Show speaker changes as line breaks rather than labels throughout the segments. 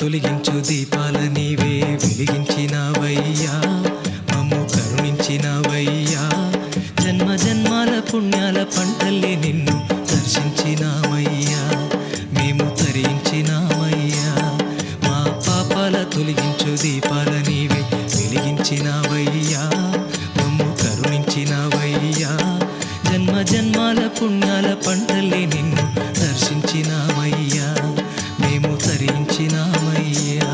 తొలగించు దీపాల నీవే వెలిగించినవయ్యా మమ్ము కరుణించినవయ్యా జన్మ జన్మాల పుణ్యాల పంటల్లి నిన్ను దర్శించినామయ్యా మేము తరించినామయ్యా మా పాపాల తొలగించు దీపాల నీవే వెలిగించినవయ్యా మమ్ము కరుణించినవయ్యా జన్మ జన్మాల పుణ్యాల పంటల్లి నిన్ను దర్శించినామయ్యా మేము తరించినామయ్యా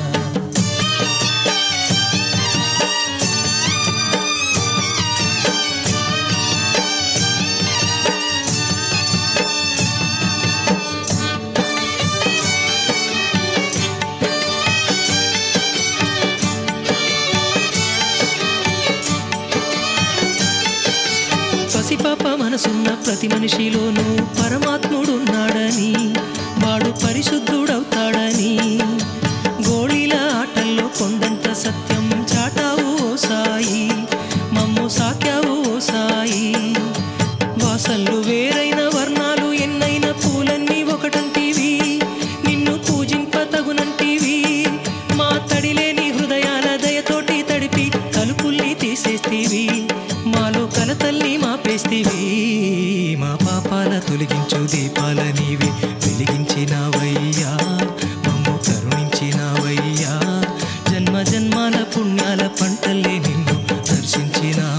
పసిపాప మనసున్న ప్రతి మనిషిలోనూ పరమాత్ముడున్నాడని వాడు పరిశుద్ధుడవుతాడని గోళీల ఆటల్లో కొండంత సత్యం చాటావు ఓ సాయి మమ్ము సాక్యావు ఓ సాయి వాసన్లు వేరైన వర్ణాలు ఎన్నైన పూలన్నీ ఒకటంటివి నిన్ను పూజింప తగునంటివి మా తడిలేని హృదయాల దయతోటి తడిపి తలుపుల్ని తీసేస్తీవి మాలో కలతల్ని మాపేస్తీవి మా పాపాల తొలగించు దీపాల నీవి వెలిగించినావయ్యా మమ్ము కరుణించినావయ్యా జన్మ జన్మాల పుణ్యాల పంటల్ని నిన్ను దర్శించినా